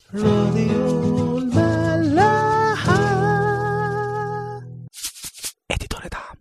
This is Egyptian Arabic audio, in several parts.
راديو الملاحة اديتور دعم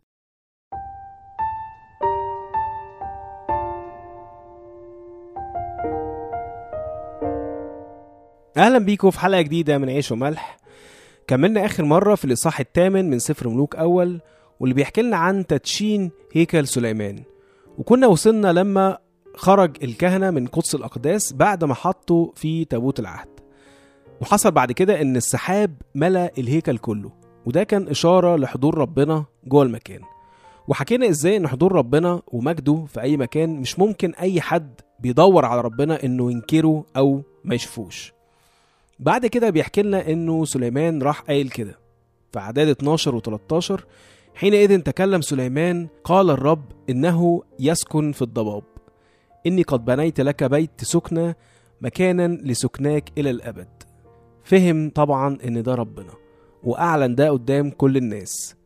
اهلا بيكم في حلقه جديده من عيش وملح كملنا اخر مره في الاصحاح الثامن من سفر ملوك اول واللي بيحكي لنا عن تدشين هيكل سليمان وكنا وصلنا لما خرج الكهنه من قدس الاقداس بعد ما حطوا في تابوت العهد وحصل بعد كده ان السحاب ملا الهيكل كله وده كان اشاره لحضور ربنا جوه المكان وحكينا ازاي ان حضور ربنا ومجده في اي مكان مش ممكن اي حد بيدور على ربنا انه ينكره او ما يشوفوش بعد كده بيحكي لنا انه سليمان راح قايل كده في اعداد 12 و13 حينئذ تكلم سليمان قال الرب انه يسكن في الضباب اني قد بنيت لك بيت سكنى مكانا لسكناك الى الابد فهم طبعا ان ده ربنا واعلن ده قدام كل الناس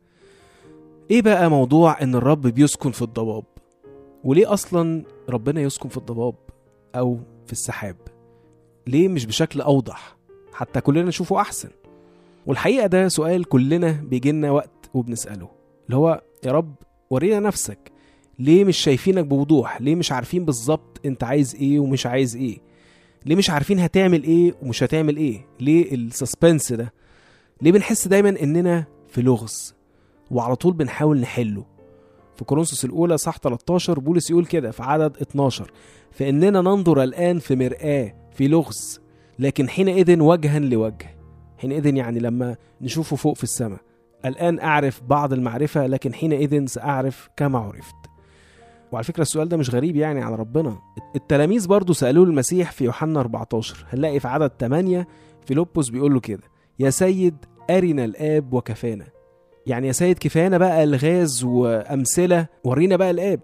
ايه بقى موضوع ان الرب بيسكن في الضباب وليه اصلا ربنا يسكن في الضباب او في السحاب ليه مش بشكل اوضح حتى كلنا نشوفه احسن والحقيقه ده سؤال كلنا بيجيلنا وقت وبنساله اللي هو يا رب ورينا نفسك ليه مش شايفينك بوضوح ليه مش عارفين بالظبط انت عايز ايه ومش عايز ايه ليه مش عارفين هتعمل ايه ومش هتعمل ايه ليه السسبنس ده ليه بنحس دايما اننا في لغز وعلى طول بنحاول نحله في كورنثوس الاولى صح 13 بولس يقول كده في عدد 12 فاننا ننظر الان في مرآة في لغز لكن حينئذ وجها لوجه حينئذ يعني لما نشوفه فوق في السماء الآن أعرف بعض المعرفة لكن حينئذ سأعرف كما عرفت وعلى فكرة السؤال ده مش غريب يعني عن ربنا التلاميذ برضو سألوه المسيح في يوحنا 14 هنلاقي في عدد 8 فيلبس بيقول له كده يا سيد أرنا الآب وكفانا يعني يا سيد كفانا بقى الغاز وأمثلة ورينا بقى الآب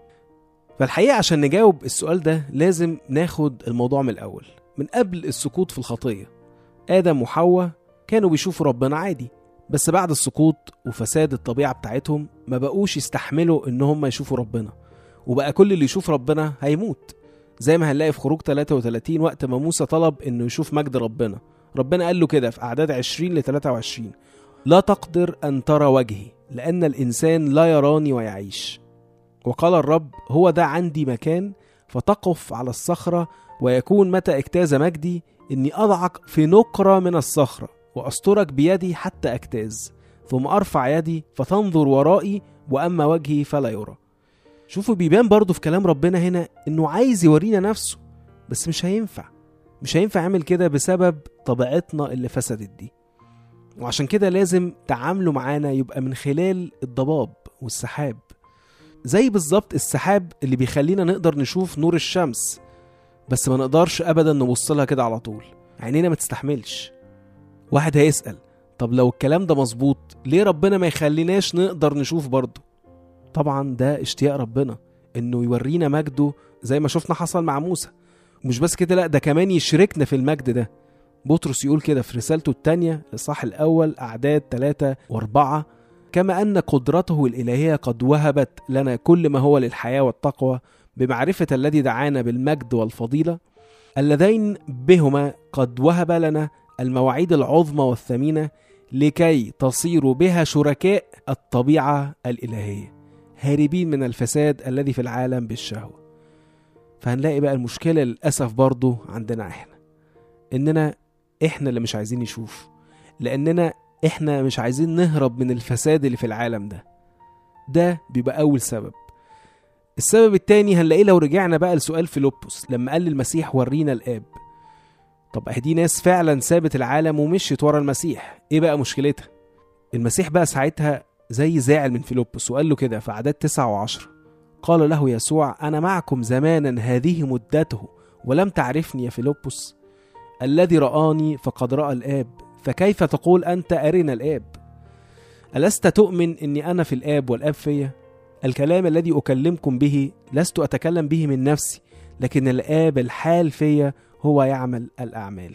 فالحقيقة عشان نجاوب السؤال ده لازم ناخد الموضوع من الأول من قبل السقوط في الخطية آدم وحواء كانوا بيشوفوا ربنا عادي بس بعد السقوط وفساد الطبيعة بتاعتهم ما بقوش يستحملوا إن هم يشوفوا ربنا وبقى كل اللي يشوف ربنا هيموت زي ما هنلاقي في خروج 33 وقت ما موسى طلب إنه يشوف مجد ربنا ربنا قال له كده في أعداد 20 ل 23 لا تقدر أن ترى وجهي لأن الإنسان لا يراني ويعيش وقال الرب هو ده عندي مكان فتقف على الصخرة ويكون متى اجتاز مجدي إني أضعك في نقرة من الصخرة وأسترك بيدي حتى أجتاز ثم أرفع يدي فتنظر ورائي وأما وجهي فلا يرى شوفوا بيبان برضو في كلام ربنا هنا إنه عايز يورينا نفسه بس مش هينفع مش هينفع يعمل كده بسبب طبيعتنا اللي فسدت دي وعشان كده لازم تعامله معانا يبقى من خلال الضباب والسحاب زي بالظبط السحاب اللي بيخلينا نقدر نشوف نور الشمس بس ما نقدرش ابدا نبص لها كده على طول عينينا ما تستحملش واحد هيسأل طب لو الكلام ده مظبوط ليه ربنا ما يخليناش نقدر نشوف برضه طبعا ده اشتياق ربنا انه يورينا مجده زي ما شفنا حصل مع موسى مش بس كده لا ده كمان يشركنا في المجد ده بطرس يقول كده في رسالته الثانية الصح الأول أعداد ثلاثة وأربعة كما أن قدرته الإلهية قد وهبت لنا كل ما هو للحياة والتقوى بمعرفة الذي دعانا بالمجد والفضيلة اللذين بهما قد وهب لنا المواعيد العظمى والثمينة لكي تصيروا بها شركاء الطبيعة الإلهية هاربين من الفساد الذي في العالم بالشهوة فهنلاقي بقى المشكلة للأسف برضو عندنا احنا إننا احنا اللي مش عايزين نشوف لأننا احنا مش عايزين نهرب من الفساد اللي في العالم ده ده بيبقى أول سبب السبب التاني هنلاقيه لو رجعنا بقى لسؤال فيلبس لما قال للمسيح ورينا الآب طب اهي دي ناس فعلا سابت العالم ومشيت ورا المسيح ايه بقى مشكلتها المسيح بقى ساعتها زي زاعل من فيلبس وقال له كده في عدد تسعة وعشرة قال له يسوع أنا معكم زمانا هذه مدته ولم تعرفني يا فيلبس الذي رآني فقد رأى الآب فكيف تقول أنت أرنا الآب ألست تؤمن أني أنا في الآب والآب فيا الكلام الذي أكلمكم به لست أتكلم به من نفسي لكن الآب الحال فيا هو يعمل الأعمال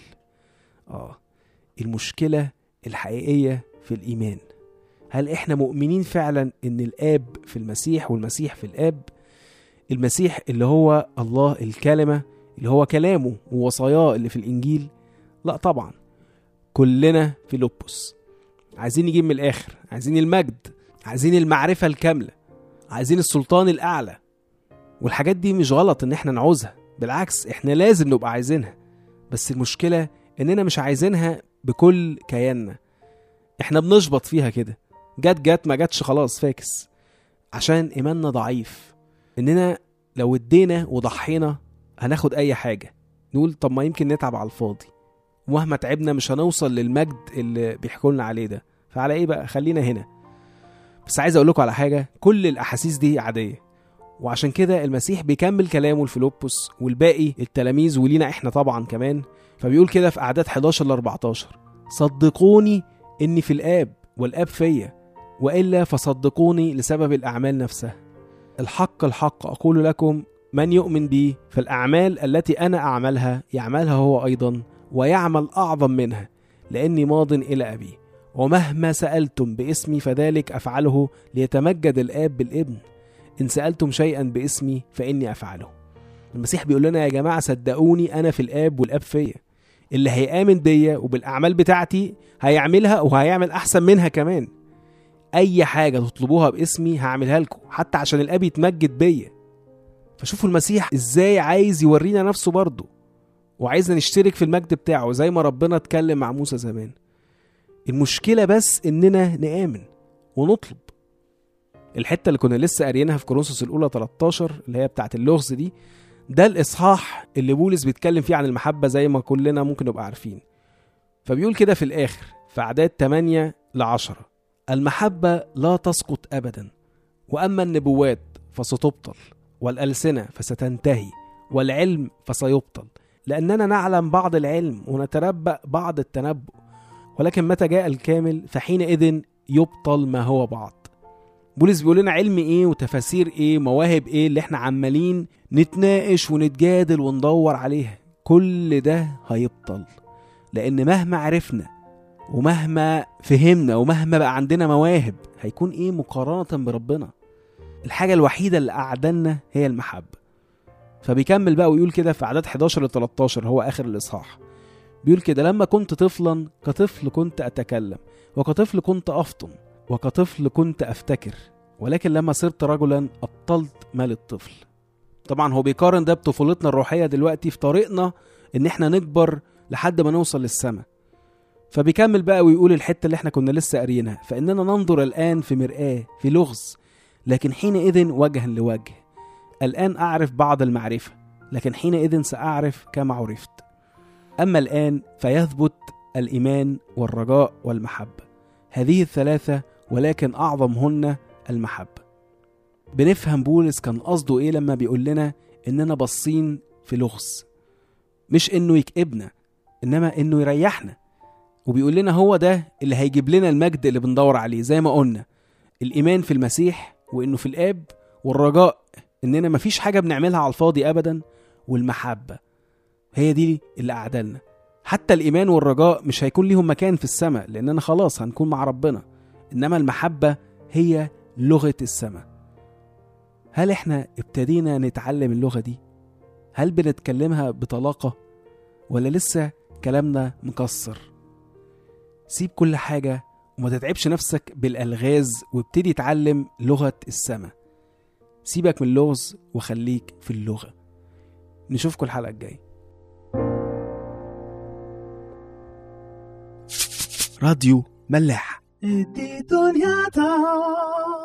آه المشكلة الحقيقية في الإيمان هل إحنا مؤمنين فعلا إن الآب في المسيح والمسيح في الآب المسيح اللي هو الله الكلمة اللي هو كلامه ووصاياه اللي في الإنجيل لا طبعا كلنا في لوبوس عايزين نجيب من الاخر عايزين المجد عايزين المعرفة الكاملة عايزين السلطان الأعلى والحاجات دي مش غلط إن إحنا نعوزها بالعكس إحنا لازم نبقى عايزينها بس المشكلة إننا مش عايزينها بكل كياننا إحنا بنشبط فيها كده جت جت ما جاتش خلاص فاكس عشان إيماننا ضعيف إننا لو ادينا وضحينا هناخد أي حاجة نقول طب ما يمكن نتعب على الفاضي ومهما تعبنا مش هنوصل للمجد اللي بيحكوا لنا عليه ده فعلى ايه بقى خلينا هنا بس عايز اقول لكم على حاجه كل الاحاسيس دي عاديه وعشان كده المسيح بيكمل كلامه لفيلبس والباقي التلاميذ ولينا احنا طبعا كمان فبيقول كده في اعداد 11 ل 14 صدقوني اني في الاب والاب فيا والا فصدقوني لسبب الاعمال نفسها الحق الحق اقول لكم من يؤمن بي فالاعمال التي انا اعملها يعملها هو ايضا ويعمل اعظم منها لاني ماض الى ابي ومهما سالتم باسمي فذلك افعله ليتمجد الاب بالابن ان سالتم شيئا باسمي فاني افعله المسيح بيقول لنا يا جماعه صدقوني انا في الاب والاب فيا اللي هيامن بيا وبالاعمال بتاعتي هيعملها وهيعمل احسن منها كمان اي حاجه تطلبوها باسمي هعملها لكم حتى عشان الاب يتمجد بيا فشوفوا المسيح ازاي عايز يورينا نفسه برضه وعايزنا نشترك في المجد بتاعه زي ما ربنا اتكلم مع موسى زمان المشكلة بس إننا نآمن ونطلب الحتة اللي كنا لسه قاريينها في كورنثوس الأولى 13 اللي هي بتاعت اللغز دي ده الإصحاح اللي بولس بيتكلم فيه عن المحبة زي ما كلنا ممكن نبقى عارفين فبيقول كده في الآخر في أعداد 8 ل 10 المحبة لا تسقط أبدا وأما النبوات فستبطل والألسنة فستنتهي والعلم فسيبطل لأننا نعلم بعض العلم ونتنبأ بعض التنبؤ ولكن متى جاء الكامل فحينئذ يبطل ما هو بعض بولس بيقول لنا علم ايه وتفاسير ايه مواهب ايه اللي احنا عمالين نتناقش ونتجادل وندور عليها كل ده هيبطل لان مهما عرفنا ومهما فهمنا ومهما بقى عندنا مواهب هيكون ايه مقارنة بربنا الحاجة الوحيدة اللي أعدلنا هي المحبة فبيكمل بقى ويقول كده في أعداد 11 ل 13 هو آخر الإصحاح بيقول كده لما كنت طفلا كطفل كنت أتكلم وكطفل كنت أفطن وكطفل كنت أفتكر ولكن لما صرت رجلا أبطلت مال الطفل طبعا هو بيقارن ده بطفولتنا الروحية دلوقتي في طريقنا إن إحنا نكبر لحد ما نوصل للسماء فبيكمل بقى ويقول الحتة اللي إحنا كنا لسه قاريينها فإننا ننظر الآن في مرآة في لغز لكن حينئذ وجها لوجه الآن أعرف بعض المعرفة لكن حينئذ سأعرف كما عرفت أما الآن فيثبت الإيمان والرجاء والمحبة هذه الثلاثة ولكن أعظمهن المحبة بنفهم بولس كان قصده إيه لما بيقول لنا إننا باصين في لغز مش إنه يكئبنا إنما إنه يريحنا وبيقول لنا هو ده اللي هيجيب لنا المجد اللي بندور عليه زي ما قلنا الإيمان في المسيح وإنه في الآب والرجاء إننا مفيش حاجة بنعملها على الفاضي أبدا والمحبة هي دي اللي أعدلنا حتى الإيمان والرجاء مش هيكون ليهم مكان في السماء لأننا خلاص هنكون مع ربنا إنما المحبة هي لغة السماء هل إحنا ابتدينا نتعلم اللغة دي؟ هل بنتكلمها بطلاقة؟ ولا لسه كلامنا مكسر؟ سيب كل حاجة وما تتعبش نفسك بالألغاز وابتدي اتعلم لغة السماء سيبك من اللغز وخليك في اللغة نشوفكم الحلقة الجاية راديو ملاح دي دنيا تا